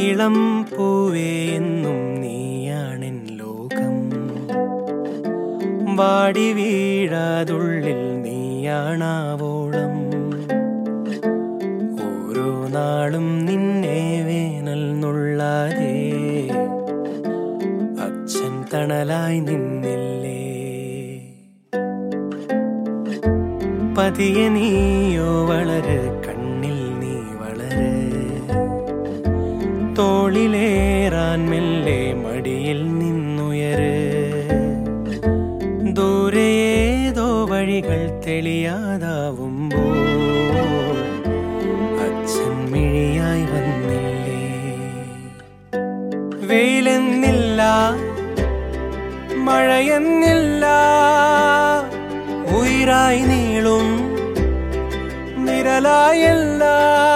ഇളം പൂവേ എന്നും നീയാണെൻ ലോകം വാടി വീഴാതുള്ളിൽ നീയാണാവോളം ഓരോ നാളും നിന്നെ വേനൽ നുള്ളാതെ അച്ഛൻ തണലായി നിന്നില്ലേ പതിയെ നീയോ വളര് കണ്ണിൽ നീ വളര് തോളിലേറാൻ മെല്ലെ മടിയിൽ നിന്നുയര് ദൂരെ ഏതോ വഴികൾ തെളിയാതാവുമ്പോൾ അച്ഛൻ മിഴിയായി വന്നില്ലേ വെയിലെന്നില്ല മഴയെന്നില്ല ഉയരായി നീളും നിരലായല്ല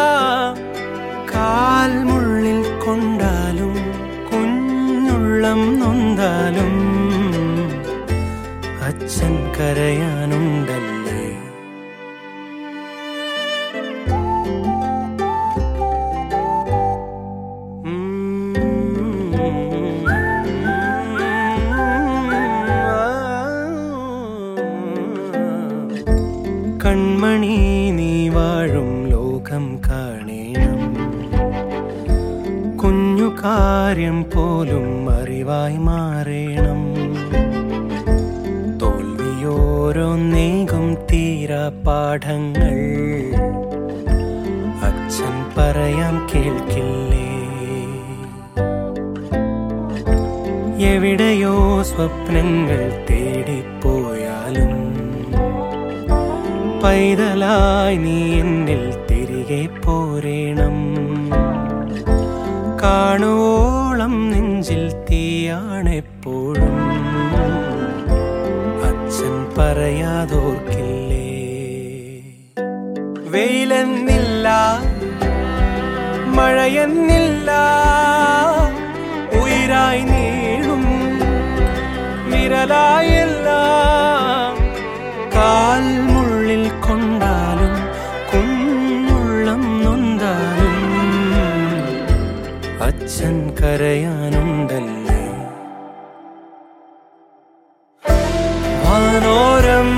കാൽമുള്ളിൽ കൊണ്ടാലും കുഞ്ഞുള്ളം നൊന്താലും അച്ഛൻ കരയാനുണ്ടല്ലേ കൺമണി നീ വാഴും ലോകം കാണേണം കുഞ്ഞു കാര്യം പോലും അറിവായി മാറേണം തോൽവിയോരോന്നേകും തീരാ പാഠങ്ങൾ അച്ഛൻ പറയാം കേൾക്കില്ലേ എവിടെയോ സ്വപ്നങ്ങൾ തേടിപ്പോയാലും പൈതലായി നീ എന്നിൽ തിരികെ പോരേണം കാണുവോളം നെഞ്ചിൽ തീയാണെപ്പോഴും അച്ഛൻ പറയാതോർക്കില്ലേ വെയിലെന്നില്ല മഴയെന്നില്ല ഉയരായി നീളും നിരലായല്ല കാൽമുള്ളിൽ കൊണ്ടാലും കുഞ്ഞുള്ളം നൊന്താലും അച്ഛൻ കരയാനുണ്ടല്ലേ വാനോരം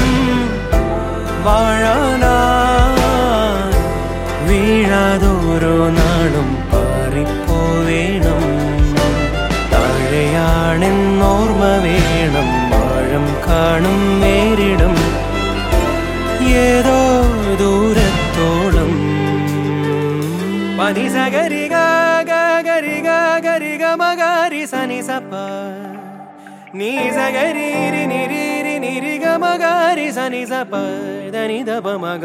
വാഴാനാ വീഴാതോരോ നാളും പാറിപ്പോവേണം താഴെയാണെന്നോർമ്മ വേണം ആഴം കാണും നേരിടും ഏതോ ദൂരത്തോളം പനി സഗരി ഗരി ഗരി ഗമഗരി സനി സപ്പ നീ സഗരി നിരി നിരി ഗമഗരി സനി സപ്പ ധനി ദപ മഗ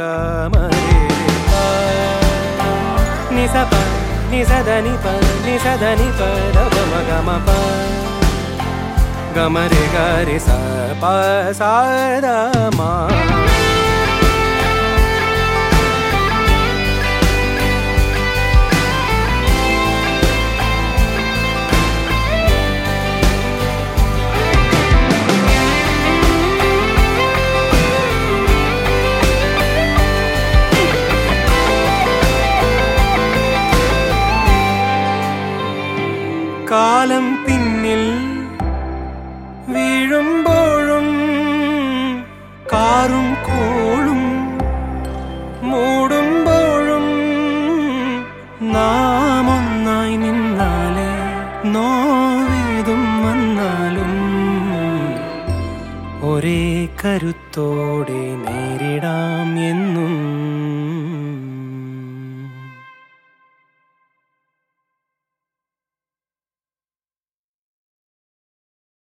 നി സപ നി സദനി പ നി സദനി പ ദപ മഗ മപ ഗമരി ഗരി സ പ സ ദ മ കാലം പിന്നിൽ വീഴുമ്പോഴും കാറും കോളും മൂടുമ്പോഴും നാം ഒന്നായി നിന്നാലേ നോവേതും വന്നാലും ഒരേ കരുത്തോടെ നേരിടാം എന്ന്